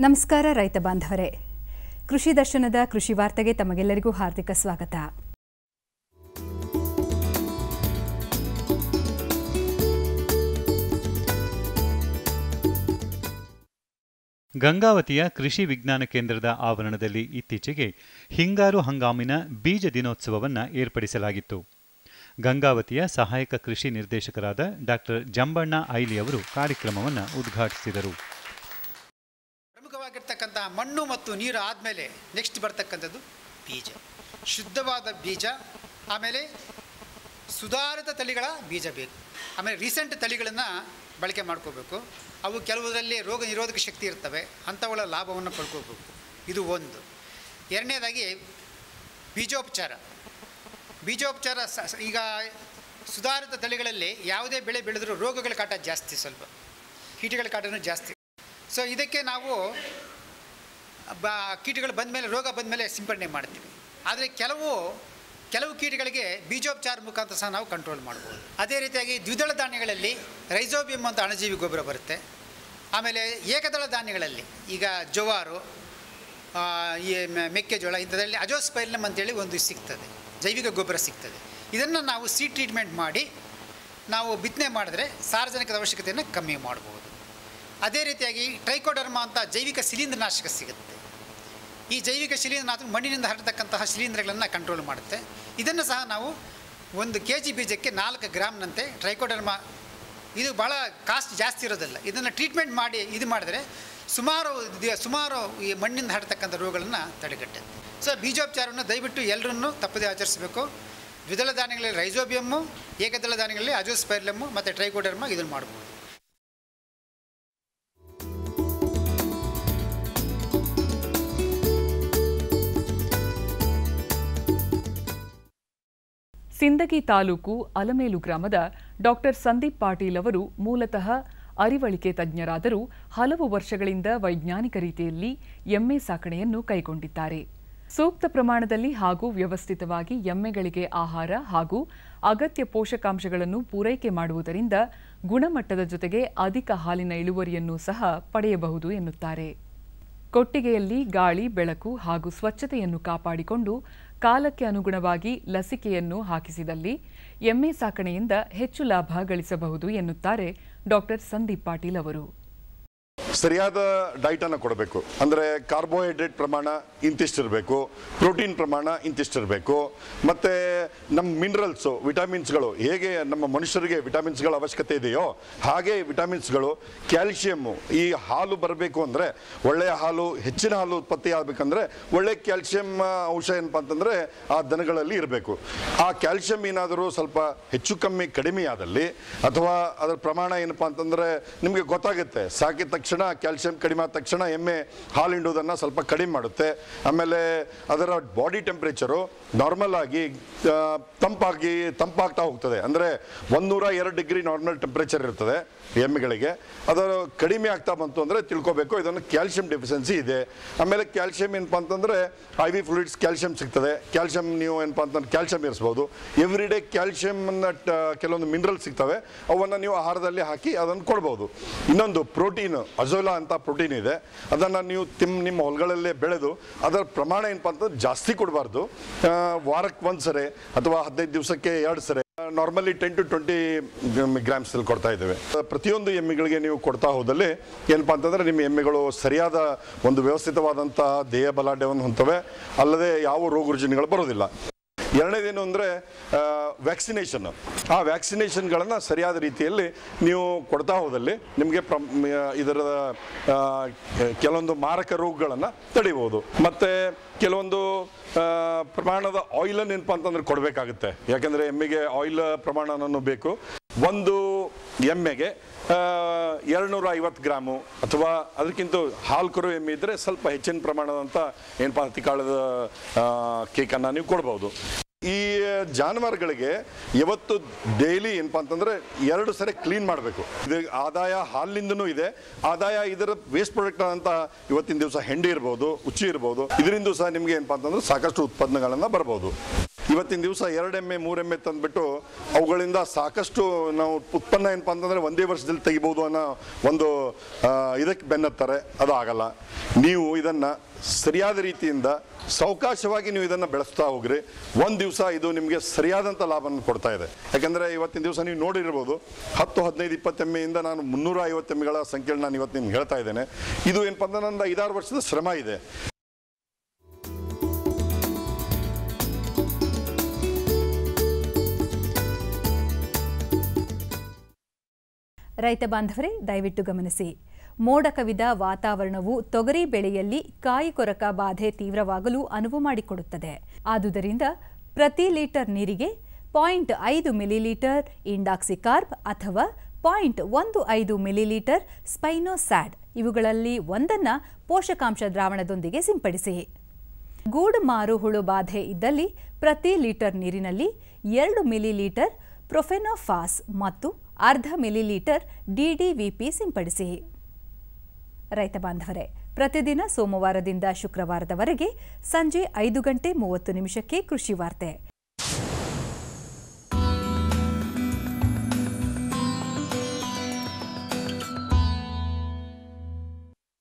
ನಮಸ್ಕಾರ ರೈತ ಬಾಂಧವರೇ ಕೃಷಿ ದರ್ಶನದ ಕೃಷಿ ವಾರ್ತೆಗೆ ತಮಗೆಲ್ಲರಿಗೂ ಹಾರ್ದಿಕ ಸ್ವಾಗತ ಗಂಗಾವತಿಯ ಕೃಷಿ ವಿಜ್ಞಾನ ಕೇಂದ್ರದ ಆವರಣದಲ್ಲಿ ಇತ್ತೀಚೆಗೆ ಹಿಂಗಾರು ಹಂಗಾಮಿನ ಬೀಜ ದಿನೋತ್ಸವವನ್ನು ಏರ್ಪಡಿಸಲಾಗಿತ್ತು ಗಂಗಾವತಿಯ ಸಹಾಯಕ ಕೃಷಿ ನಿರ್ದೇಶಕರಾದ ಡಾಕ್ಟರ್ ಜಂಬಣ್ಣ ಐಲಿ ಅವರು ಕಾರ್ಯಕ್ರಮವನ್ನು ಉದ್ಘಾಟಿಸಿದರು ಪ್ರಮುಖವಾಗಿರ್ತಕ್ಕಂಥ ಮಣ್ಣು ಮತ್ತು ನೀರು ಆದಮೇಲೆ ನೆಕ್ಸ್ಟ್ ಬರ್ತಕ್ಕಂಥದ್ದು ಬೀಜ ಶುದ್ಧವಾದ ಬೀಜ ಆಮೇಲೆ ಸುಧಾರಿತ ತಳಿಗಳ ಬೀಜ ಬೇಕು ಆಮೇಲೆ ರೀಸೆಂಟ್ ತಳಿಗಳನ್ನು ಬಳಕೆ ಮಾಡ್ಕೋಬೇಕು ಅವು ಕೆಲವುದರಲ್ಲಿ ರೋಗ ನಿರೋಧಕ ಶಕ್ತಿ ಇರ್ತವೆ ಅಂಥವುಗಳ ಲಾಭವನ್ನು ಪಡ್ಕೋಬೇಕು ಇದು ಒಂದು ಎರಡನೇದಾಗಿ ಬೀಜೋಪಚಾರ ಬೀಜೋಪಚಾರ ಸ- ಸ- ಈಗ ಸುಧಾರಿತ ತಳಿಗಳಲ್ಲಿ ಯಾವುದೇ ಬೆಳೆ ಬೆಳೆದರೂ ರೋಗಗಳ ಕಾಟ ಜಾಸ್ತಿ ಸ್ವಲ್ಪ ಕೀಟಗಳ ಕಾಟನೂ ಜಾಸ್ತಿ ಸೊ ಇದಕ್ಕೆ ನಾವು ಬ ಕೀಟಗಳು ಬಂದ ಮೇಲೆ ರೋಗ ಬಂದ ಮೇಲೆ ಸಿಂಪಡಣೆ ಮಾಡ್ತೀವಿ ಆದರೆ ಕೆಲವು ಕೆಲವು ಕೀಟಗಳಿಗೆ ಬೀಜೋಪಚಾರ ಮುಖಾಂತರ ಸಹ ನಾವು ಕಂಟ್ರೋಲ್ ಮಾಡ್ಬೋದು ಅದೇ ರೀತಿಯಾಗಿ ದ್ವಿದಳ ಧಾನ್ಯಗಳಲ್ಲಿ ರೈಸೋಬಿಯಮ್ ಅಂತ ಅಣುಜೀವಿ ಗೊಬ್ಬರ ಬರುತ್ತೆ ಆಮೇಲೆ ಏಕದಳ ಧಾನ್ಯಗಳಲ್ಲಿ ಈಗ ಜವಾರು ಆ, ಈ ಮೆ- ಮೆಕ್ಕೆಜೋಳ ಇಂಥದ್ರಲ್ಲಿ ಅಜೋಸ್ಪೈರ್ಲಮ್ ಅಂತೇಳಿ ಒಂದು ಸಿಗ್ತದೆ ಜೈವಿಕ ಗೊಬ್ಬರ ಸಿಗ್ತದೆ ಇದನ್ನು ನಾವು ಸೀ ಟ್ರೀಟ್ಮೆಂಟ್ ಮಾಡಿ ನಾವು ಬಿತ್ತನೆ ಮಾಡಿದ್ರೆ ಸಾರ್ವಜನಿಕದ ಅವಶ್ಯಕತೆಯನ್ನು ಕಮ್ಮಿ ಮಾಡ್ಬೋದು ಅದೇ ರೀತಿಯಾಗಿ ಟ್ರೈಕೋಡರ್ಮಾ ಅಂತ ಜೈವಿಕ ಶಿಲೀಂಧ್ರನಾಶಕ ಸಿಗುತ್ತೆ ಈ ಜೈವಿಕ ಶಿಲೀಂಧ್ರನಾಶಕ ಮಣ್ಣಿನಿಂದ ಹರಡ್ತಕ್ಕಂತಹ ಶಿಲೀಂಧ್ರಗಳನ್ನು ಕಂಟ್ರೋಲ್ ಮಾಡುತ್ತೆ ಇದನ್ನು ಸಹ ನಾವು ಒಂದು ಕೆ ಜಿ ಬೀಜಕ್ಕೆ ನಾಲ್ಕು ಗ್ರಾಮ್ನಂತೆ ಟ್ರೈಕೋಡರ್ಮಾ ಇದು ಭಾಳ ಕಾಸ್ಟ್ ಜಾಸ್ತಿ ಇರೋದಿಲ್ಲ ಇದನ್ನು ಟ್ರೀಟ್ಮೆಂಟ್ ಮಾಡಿ ಇದು ಮಾಡಿದ್ರೆ ಸುಮಾರು ದಿ- ಸುಮಾರು ಈ ಮಣ್ಣಿಂದ ಹರಡ್ತಕ್ಕಂಥ ರೋಗಗಳನ್ನು ತಡೆಗಟ್ಟುತ್ತೆ ಸೊ ಬೀಜೋಪಚಾರವನ್ನು ದಯವಿಟ್ಟು ಎಲ್ಲರನ್ನೂ ತಪ್ಪದೇ ಆಚರಿಸಬೇಕು ದ್ವಿದಳ ಧಾನ್ಯಗಳಲ್ಲಿ ರೈಸೋಬಿಯಮ್ಮು ಏಕದಳ ಧಾನ್ಯಗಳಲ್ಲಿ ಅಜೋಸ್ಪೈರ್ಲಮ್ಮು ಮತ್ತು ಟ್ರೈಕೋಡರ್ಮಾ ಇದನ್ನು ಮಾಡ್ಬೋದು ಸಿಂದಗಿ ತಾಲೂಕು ಅಲಮೇಲು ಗ್ರಾಮದ ಡಾಕ್ಟರ್ ಸಂದೀಪ್ ಪಾಟೀಲ್ ಅವರು ಮೂಲತಃ ಅರಿವಳಿಕೆ ತಜ್ಞರಾದರೂ ಹಲವು ವರ್ಷಗಳಿಂದ ವೈಜ್ಞಾನಿಕ ರೀತಿಯಲ್ಲಿ ಎಮ್ಮೆ ಸಾಕಣೆಯನ್ನು ಕೈಗೊಂಡಿದ್ದಾರೆ ಸೂಕ್ತ ಪ್ರಮಾಣದಲ್ಲಿ ಹಾಗೂ ವ್ಯವಸ್ಥಿತವಾಗಿ ಎಮ್ಮೆಗಳಿಗೆ ಆಹಾರ ಹಾಗೂ ಅಗತ್ಯ ಪೋಷಕಾಂಶಗಳನ್ನು ಪೂರೈಕೆ ಮಾಡುವುದರಿಂದ ಗುಣಮಟ್ಟದ ಜೊತೆಗೆ ಅಧಿಕ ಹಾಲಿನ ಇಳುವರಿಯನ್ನು ಸಹ ಪಡೆಯಬಹುದು ಎನ್ನುತ್ತಾರೆ ಕೊಟ್ಟಿಗೆಯಲ್ಲಿ ಗಾಳಿ ಬೆಳಕು ಹಾಗೂ ಸ್ವಚ್ಛತೆಯನ್ನು ಕಾಪಾಡಿಕೊಂಡು ಕಾಲಕ್ಕೆ ಅನುಗುಣವಾಗಿ ಲಸಿಕೆಯನ್ನು ಹಾಕಿಸಿದಲ್ಲಿ ಎಮ್ಮೆ ಸಾಕಣೆಯಿಂದ ಹೆಚ್ಚು ಲಾಭ ಗಳಿಸಬಹುದು ಎನ್ನುತ್ತಾರೆ ಡಾಕ್ಟರ್ ಸಂದೀಪ್ ಪಾಟೀಲ್ ಅವರು ಸರಿಯಾದ ಡೈಟನ್ನು ಕೊಡಬೇಕು ಅಂದರೆ ಕಾರ್ಬೋಹೈಡ್ರೇಟ್ ಪ್ರಮಾಣ ಇಂತಿಷ್ಟಿರಬೇಕು ಪ್ರೋಟೀನ್ ಪ್ರಮಾಣ ಇಂತಿಷ್ಟಿರಬೇಕು ಮತ್ತು ನಮ್ಮ ಮಿನರಲ್ಸು ವಿಟಮಿನ್ಸ್ಗಳು ಹೇಗೆ ನಮ್ಮ ಮನುಷ್ಯರಿಗೆ ವಿಟಮಿನ್ಸ್ಗಳ ಅವಶ್ಯಕತೆ ಇದೆಯೋ ಹಾಗೆ ವಿಟಮಿನ್ಸ್ಗಳು ಕ್ಯಾಲ್ಶಿಯಮ್ಮು ಈ ಹಾಲು ಬರಬೇಕು ಅಂದರೆ ಒಳ್ಳೆಯ ಹಾಲು ಹೆಚ್ಚಿನ ಹಾಲು ಉತ್ಪತ್ತಿ ಆಗಬೇಕಂದ್ರೆ ಒಳ್ಳೆ ಕ್ಯಾಲ್ಶಿಯಂ ಅಂಶ ಏನಪ್ಪ ಅಂತಂದರೆ ಆ ದನಗಳಲ್ಲಿ ಇರಬೇಕು ಆ ಕ್ಯಾಲ್ಶಿಯಂ ಏನಾದರೂ ಸ್ವಲ್ಪ ಹೆಚ್ಚು ಕಮ್ಮಿ ಕಡಿಮೆ ಆದಲ್ಲಿ ಅಥವಾ ಅದರ ಪ್ರಮಾಣ ಏನಪ್ಪ ಅಂತಂದರೆ ನಿಮಗೆ ಗೊತ್ತಾಗುತ್ತೆ ಸಾಕಿದ ತಕ್ಷಣ ಕ್ಯಾಲ್ಶಿಯಂ ಕಡಿಮೆ ಆದ ತಕ್ಷಣ ಎಮ್ಮೆ ಹಾಲು ಹಿಂಡುವುದನ್ನು ಸ್ವಲ್ಪ ಕಡಿಮೆ ಮಾಡುತ್ತೆ ಆಮೇಲೆ ಅದರ ಬಾಡಿ ಟೆಂಪ್ರೇಚರು ನಾರ್ಮಲ್ ಆಗಿ ಆ, ತಂಪಾಗಿ ತಂಪಾಗ್ತಾ ಹೋಗ್ತದೆ ಅಂದರೆ ಒಂದೂರ ಎರಡು ಡಿಗ್ರಿ ನಾರ್ಮಲ್ ಟೆಂಪ್ರೇಚರ್ ಇರ್ತದೆ ಎಮ್ಮೆಗಳಿಗೆ ಅದರ ಕಡಿಮೆ ಆಗ್ತಾ ಬಂತು ಅಂದರೆ ತಿಳ್ಕೊಬೇಕು ಇದನ್ನು ಕ್ಯಾಲ್ಶಿಯಂ ಡೆಫಿಷಿಯನ್ಸಿ ಇದೆ ಆಮೇಲೆ ಕ್ಯಾಲ್ಶಿಯಂ ಏನಪ್ಪ ಅಂತಂದರೆ ಐ ವಿ ಫ್ಲೂಯಿಡ್ಸ್ ಕ್ಯಾಲ್ಶಿಯಂ ಸಿಗ್ತದೆ ಕ್ಯಾಲ್ಶಿಯಂ ನೀವು ಏನಪ್ಪ ಅಂತಂದ್ರೆ ಕ್ಯಾಲ್ಶಿಯಂ ಇರಿಸ್ಬೋದು ಎವ್ರಿ ಡೇ ಕ್ಯಾಲ್ಶಿಯಂನ ಕೆಲವೊಂದು ಮಿನರಲ್ ಸಿಗ್ತವೆ ಅವನ್ನು ನೀವು ಆಹಾರದಲ್ಲಿ ಹಾಕಿ ಅದನ್ನು ಕೊಡ್ಬೋದು ಇನ್ನೊಂದು ಪ್ರೋಟೀನ್ ಅಜೋಲಾ ಅಂತ ಪ್ರೋಟೀನ್ ಇದೆ ಅದನ್ನು ನೀವು ತಿಮ್ ನಿಮ್ಮ ಹೊಲಗಳಲ್ಲೇ ಬೆಳೆದು ಅದರ ಪ್ರಮಾಣ ಏನಪ್ಪ ಅಂತಂದ್ರೆ ಜಾಸ್ತಿ ಕೊಡಬಾರ್ದು ವಾರಕ್ಕೆ ಒಂದು ಸರಿ ಅಥವಾ ಹದಿನೈದು ದಿವಸಕ್ಕೆ ಎರಡು ಸರಿ normally ten to twenty grams ಅಲ್ಲಿ ಕೊಡ್ತಾ ಇದ್ದೇವೆ ಪ್ರತಿಯೊಂದು ಎಮ್ಮೆಗಳಿಗೆ ನೀವು ಕೊಡ್ತಾ ಹೋದಲ್ಲಿ ಏನಪ್ಪ ಅಂತಂದ್ರೆ ನಿಮ್ಮ ಎಮ್ಮೆಗಳು ಸರಿಯಾದ ಒಂದು ವ್ಯವಸ್ಥಿತವಾದಂತಹ ದೇಹ ಬಲಾಢ್ಯವನ್ನು ಹೊಂತವೆ ಅಲ್ಲದೆ ಯಾವ ರೋಗ ರುಜಿನಗಳು ಬರೋದಿಲ್ಲ ಎರಡನೇದೇನು ಅಂದರೆ ವ್ಯಾಕ್ಸಿನೇಷನ್ ಆ ವ್ಯಾಕ್ಸಿನೇಷನ್ಗಳನ್ನು ಸರಿಯಾದ ರೀತಿಯಲ್ಲಿ ನೀವು ಕೊಡ್ತಾ ಹೋದಲ್ಲಿ ನಿಮಗೆ ಪ್ರ ಇದರ ಆ, ಕೆಲವೊಂದು ಮಾರಕ ರೋಗಗಳನ್ನು ತಡಿಬೋದು ಮತ್ತು ಕೆಲವೊಂದು ಆ, ಪ್ರಮಾಣದ ಆಯಿಲನ್ನು ಏನಪ್ಪ ಅಂತಂದ್ರೆ ಕೊಡಬೇಕಾಗುತ್ತೆ ಯಾಕೆಂದರೆ ಎಮ್ಮೆಗೆ ಆಯಿಲ್ ಪ್ರಮಾಣನೂ ಬೇಕು ಒಂದು ಎಮ್ಮೆಗೆ ಎರಡುನೂರ ಐವತ್ತು ಗ್ರಾಮು ಅಥವಾ ಅದಕ್ಕಿಂತ ಹಾಲು ಕರು ಎಮ್ಮೆ ಇದ್ದರೆ ಸ್ವಲ್ಪ ಹೆಚ್ಚಿನ ಪ್ರಮಾಣದಂಥ ಏನಪ್ಪ ಹತ್ತಿಕಾಳದ ಕೇಕನ್ನು ನೀವು ಕೊಡ್ಬೋದು ಈ ಜಾನುವಾರುಗಳಿಗೆ ಯಾವತ್ತು ಡೈಲಿ ಏನಪ್ಪ ಅಂತಂದ್ರೆ ಎರಡು ಸರಿ ಕ್ಲೀನ್ ಮಾಡಬೇಕು ಇದು ಆದಾಯ ಹಾಲಿನಿಂದನೂ ಇದೆ ಆದಾಯ ಇದರ ವೇಸ್ಟ್ ಪ್ರಾಡಕ್ಟ್ ಅಂತ ಇವತ್ತಿನ ದಿವಸ ಹೆಂಡಿ ಇರ್ಬೋದು ಉಚ್ಚಿ ಇರ್ಬೋದು ಇದರಿಂದ ಸಹ ನಿಮ್ಗೆ ಏನಪ್ಪ ಅಂತಂದ್ರೆ ಸಾಕಷ್ಟು ಉತ್ಪನ್ನಗಳನ್ನು ಬರ್ಬೋದು ಇವತ್ತಿನ ದಿವಸ ಎರಡು ಎಮ್ಮೆ ಮೂರು ಎಮ್ಮೆ ತಂದುಬಿಟ್ಟು ಅವುಗಳಿಂದ ಸಾಕಷ್ಟು ನಾವು ಉತ್ಪನ್ನ ಏನಪ್ಪ ಅಂತಂದರೆ ಒಂದೇ ವರ್ಷದಲ್ಲಿ ತೆಗಿಬೋದು ಅನ್ನೋ ಒಂದು ಆ, ಇದಕ್ಕೆ ಬೆನ್ನತ್ತಾರೆ ಅದು ಆಗಲ್ಲ ನೀವು ಇದನ್ನು ಸರಿಯಾದ ರೀತಿಯಿಂದ ಸಾವಕಾಶವಾಗಿ ನೀವು ಇದನ್ನು ಬೆಳೆಸ್ತಾ ಹೋಗ್ರಿ ಒಂದು ದಿವಸ ಇದು ನಿಮಗೆ ಸರಿಯಾದಂಥ ಲಾಭವನ್ನು ಕೊಡ್ತಾ ಇದೆ ಯಾಕಂದರೆ ಇವತ್ತಿನ ದಿವಸ ನೀವು ನೋಡಿರ್ಬೋದು ಹತ್ತು ಹದಿನೈದು ಇಪ್ಪತ್ತು ಎಮ್ಮೆಯಿಂದ ನಾನು ಮುನ್ನೂರ ಐವತ್ತು ಎಮ್ಮೆಗಳ ಸಂಖ್ಯೆ ನಾನು ಇವತ್ತು ನಿಮ್ಗೆ ಹೇಳ್ತಾ ಇದ್ದೇನೆ ಇದು ಏನಪ್ಪ ಅಂದ್ರೆ ನಂದು ಐದಾರು ವರ್ಷದ ಶ್ರಮ ಇದೆ ರೈತ ಬಾಂಧವರೇ ದಯವಿಟ್ಟು ಗಮನಿಸಿ ಮೋಡ ಕವಿದ ವಾತಾವರಣವು ತೊಗರಿ ಬೆಳೆಯಲ್ಲಿ ಕಾಯಿ ಕೊರಕ ಬಾಧೆ ತೀವ್ರವಾಗಲು ಅನುವು ಮಾಡಿಕೊಡುತ್ತದೆ ಆದುದರಿಂದ ಪ್ರತಿ ಲೀಟರ್ ನೀರಿಗೆ ಪಾಯಿಂಟ್ ಐದು ಮಿಲಿಲೀಟರ್ ಇಂಡಾಕ್ಸಿಕಾರ್ಬ್ ಅಥವಾ ಪಾಯಿಂಟ್ ಒಂದು ಐದು ಮಿಲಿಲೀಟರ್ ಸ್ಪೈನೋಸ್ಯಾಡ್ ಇವುಗಳಲ್ಲಿ ಒಂದನ್ನು ಪೋಷಕಾಂಶ ದ್ರಾವಣದೊಂದಿಗೆ ಸಿಂಪಡಿಸಿ ಗೂಡು ಮಾರು ಹುಳು ಬಾಧೆ ಇದ್ದಲ್ಲಿ ಪ್ರತಿ ಲೀಟರ್ ನೀರಿನಲ್ಲಿ ಎರಡು ಮಿಲಿಲೀಟರ್ ಪ್ರೊಫೆನೋಫಾಸ್ ಮತ್ತು ಅರ್ಧ ಮಿಲಿಲೀಟರ್ ಡಿಡಿವಿಪಿ ಸಿಂಪಡಿಸಿ ರೈತ ಬಾಂಧವರೇ ಪ್ರತಿದಿನ ಸೋಮವಾರದಿಂದ ಶುಕ್ರವಾರದವರೆಗೆ ಸಂಜೆ ಐದು ಗಂಟೆ ಮೂವತ್ತು ನಿಮಿಷಕ್ಕೆ ಕೃಷಿ ವಾರ್ತೆ